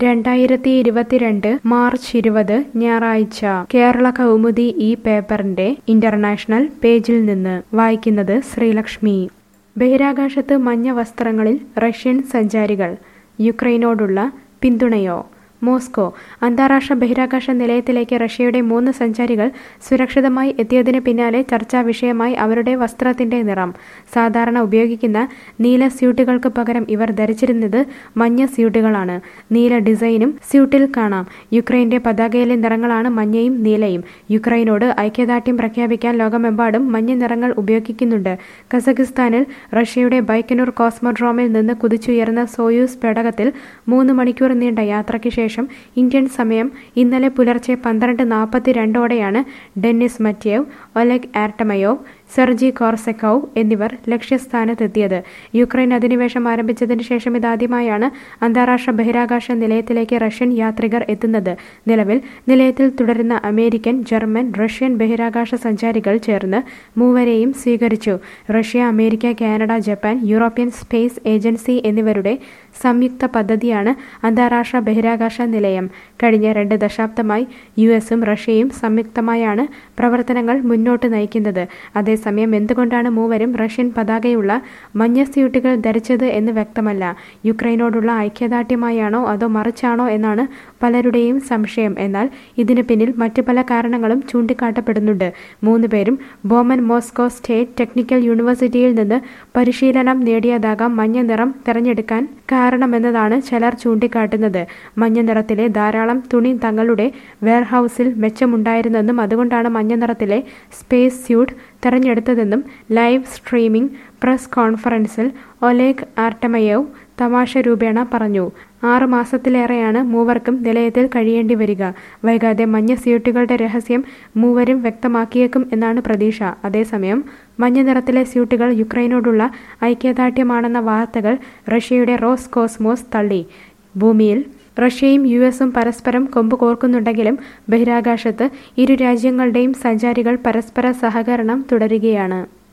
രണ്ടായിരത്തി ഇരുപത്തിരണ്ട് മാർച്ച് ഇരുപത് ഞായറാഴ്ച കേരള കൗമുദി ഈ പേപ്പറിന്റെ ഇന്റർനാഷണൽ പേജിൽ നിന്ന് വായിക്കുന്നത് ശ്രീലക്ഷ്മി ബഹിരാകാശത്ത് മഞ്ഞ വസ്ത്രങ്ങളിൽ റഷ്യൻ സഞ്ചാരികൾ യുക്രൈനോടുള്ള പിന്തുണയോ മോസ്കോ അന്താരാഷ്ട്ര ബഹിരാകാശ നിലയത്തിലേക്ക് റഷ്യയുടെ മൂന്ന് സഞ്ചാരികൾ സുരക്ഷിതമായി എത്തിയതിന് പിന്നാലെ ചർച്ചാ വിഷയമായി അവരുടെ വസ്ത്രത്തിന്റെ നിറം സാധാരണ ഉപയോഗിക്കുന്ന നീല സ്യൂട്ടുകൾക്ക് പകരം ഇവർ ധരിച്ചിരുന്നത് മഞ്ഞ സ്യൂട്ടുകളാണ് നീല ഡിസൈനും സ്യൂട്ടിൽ കാണാം യുക്രൈന്റെ പതാകയിലെ നിറങ്ങളാണ് മഞ്ഞയും നീലയും യുക്രൈനോട് ഐക്യദാർഢ്യം പ്രഖ്യാപിക്കാൻ ലോകമെമ്പാടും മഞ്ഞ നിറങ്ങൾ ഉപയോഗിക്കുന്നുണ്ട് കസഖിസ്ഥാനിൽ റഷ്യയുടെ ബൈക്കനൂർ കോസ്മോഡ്രോമിൽ നിന്ന് കുതിച്ചുയർന്ന സോയൂസ് പേടകത്തിൽ മൂന്ന് മണിക്കൂർ നീണ്ട യാത്രയ്ക്ക് ശേഷം ശേഷം ഇന്ത്യൻ സമയം ഇന്നലെ പുലർച്ചെ പന്ത്രണ്ട് നാൽപ്പത്തിരണ്ടോടെയാണ് Denis Matveyev Oleg Artemyev Sergey Korsakov എന്നിവർ ലക്ഷ്യസ്ഥാനത്തെത്തിയത് യുക്രൈൻ അധിനിവേശം ആരംഭിച്ചതിന് ശേഷം ഇതാദ്യമായാണ് അന്താരാഷ്ട്ര ബഹിരാകാശ നിലയത്തിലേക്ക് റഷ്യൻ യാത്രികർ എത്തുന്നത് നിലവിൽ നിലയത്തിൽ തുടരുന്ന അമേരിക്കൻ ജർമ്മൻ റഷ്യൻ ബഹിരാകാശ സഞ്ചാരികൾ ചേർന്ന് മൂവരെയും സ്വീകരിച്ചു Russia America Canada Japan European space agency എന്നിവരുടെ സംയുക്ത പദ്ധതിയാണ് അന്താരാഷ്ട്ര ബഹിരാകാശ നിലയം കഴിഞ്ഞ രണ്ട് ദശാബ്ദമായി യു എസും റഷ്യയും സംയുക്തമായാണ് പ്രവർത്തനങ്ങൾ മുന്നോട്ട് നയിക്കുന്നത് അതേസമയം എന്തുകൊണ്ടാണ് മൂവരും റഷ്യൻ പതാകയുള്ള മഞ്ഞ സ്യൂട്ടുകൾ ധരിച്ചത് എന്ന് വ്യക്തമല്ല യുക്രൈനോടുള്ള ഐക്യദാർഢ്യമായാണോ അതോ മറിച്ചാണോ എന്നാണ് പലരുടെയും സംശയം എന്നാൽ ഇതിന് പിന്നിൽ മറ്റു പല കാരണങ്ങളും ചൂണ്ടിക്കാട്ടപ്പെടുന്നുണ്ട് മൂന്നുപേരും ബോമൻ മോസ്കോ സ്റ്റേറ്റ് ടെക്നിക്കൽ യൂണിവേഴ്സിറ്റിയിൽ നിന്ന് പരിശീലനം നേടിയതാകാം മഞ്ഞ നിറം തെരഞ്ഞെടുക്കാൻ കാരണമെന്നതാണ് ചിലർ ചൂണ്ടിക്കാട്ടുന്നത് മഞ്ഞ നിറത്തിലെ ധാരാളം തുണി തങ്ങളുടെ വെയർഹൌസിൽ മെച്ചമുണ്ടായിരുന്നെന്നും അതുകൊണ്ടാണ് മഞ്ഞ നിറത്തിലെ സ്പേസ് സ്യൂട്ട് തെരഞ്ഞെടുത്തതെന്നും ലൈവ് സ്ട്രീമിംഗ് പ്രസ് കോൺഫറൻസിൽ ഒലേഗ് ആർട്ടമയേവ് തമാശ രൂപേണ പറഞ്ഞു ആറു മാസത്തിലേറെയാണ് മൂവർക്കും നിലയത്തിൽ കഴിയേണ്ടി വരിക വൈകാതെ മഞ്ഞ സ്യൂട്ടുകളുടെ രഹസ്യം മൂവരും വ്യക്തമാക്കിയേക്കും എന്നാണ് പ്രതീക്ഷ അതേസമയം മഞ്ഞ നിറത്തിലെ സ്യൂട്ടുകൾ യുക്രൈനോടുള്ള ഐക്യദാർഢ്യമാണെന്ന വാർത്തകൾ റഷ്യയുടെ റോസ് കോസ്മോസ് തള്ളി ഭൂമിയിൽ റഷ്യയും യു എസും പരസ്പരം കൊമ്പ് കോർക്കുന്നുണ്ടെങ്കിലും ബഹിരാകാശത്ത് ഇരു രാജ്യങ്ങളുടെയും സഞ്ചാരികൾ പരസ്പര സഹകരണം തുടരുകയാണ്